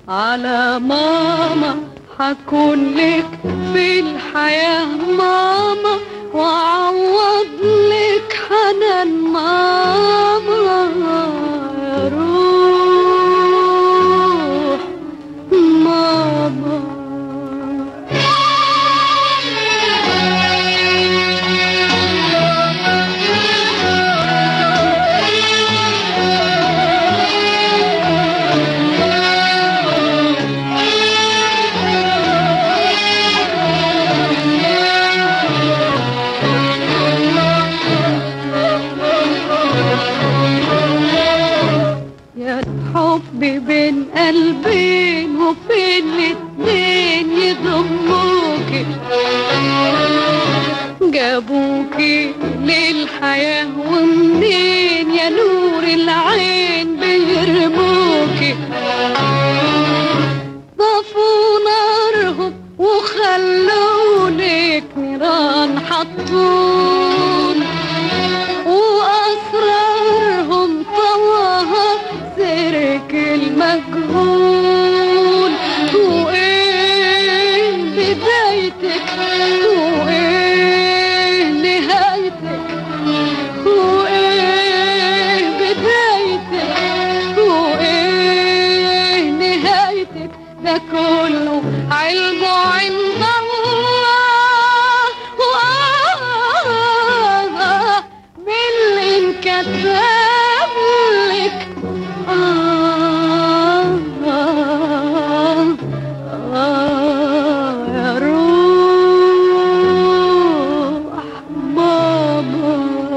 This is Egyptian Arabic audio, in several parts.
على ماما حكون لك في الحياة ماما وأعوض لك حنان ماما يا روح ماما يا حبي بين قلبين وفين الاتنين يضموكي جابوكي للحياة ومنين يا نور العين بيرموكي ضافوا نارهم وخلولك نيران حطون وأسرارهم طواها سرك المجهول وإيه بدايتك وإيه نهايتك وإيه بدايتك وإيه نهايتك ده كله علمه عند الله وآه باللي انكتب لك آه آه آه يا روح بابا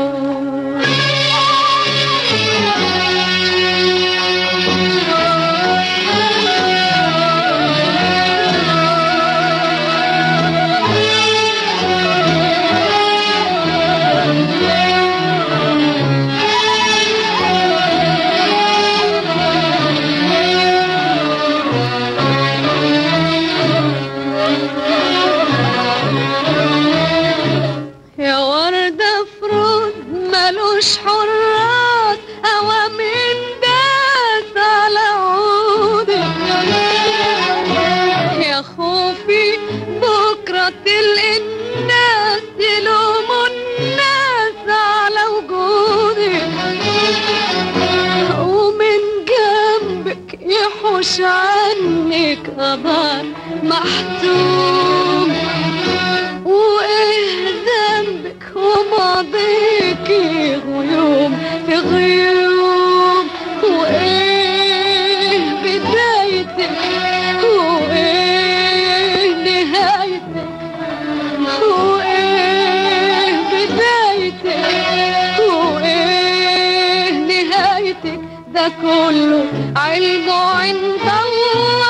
يا وردة فرود ملوش حراس أوامين داس على عودك يا خوفي بكرة تلقي الناس يلوموا الناس على وجودك ومن جنبك يحوش عنك قدر محتوم وايه ذنبك وماضيكي غيوم في غيوم وايه بدايتك وايه نهايتك وايه بدايتك وايه نهايتك ده كله علمه عند الله